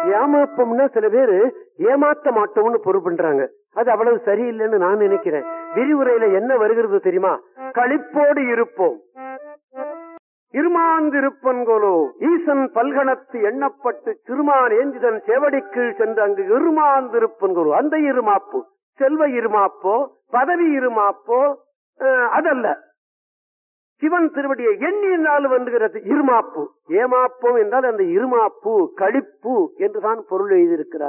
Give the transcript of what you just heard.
ஏமாப்போம்னா சில பேரு ஏமாத்த மாட்டோம்னு பொருள் பண்றாங்க அது அவ்வளவு சரியில்லைன்னு நான் நினைக்கிறேன் விரிவுரையில என்ன வருகிறது தெரியுமா களிப்போடு இருப்போம் இருமாந்திருப்பன்கோலோ ஈசன் பல்கணத்து எண்ணப்பட்டு சிறுமான் ஏந்திதன் செவடிக்கீழ் சென்று அங்கு இருமாந்திருப்பன்கோலோ அந்த இருமாப்பு செல்வ இருமாப்போ பதவி இருமாப்போ அஹ், அதல்ல சிவன் திருவடியை எண்ணினால் வந்துகிறது இருமாப்பு ஏமாப்போம் என்றால் அந்த இருமாப்பு களிப்பு என்றுதான் பொருள் எழுதியிருக்கிறார்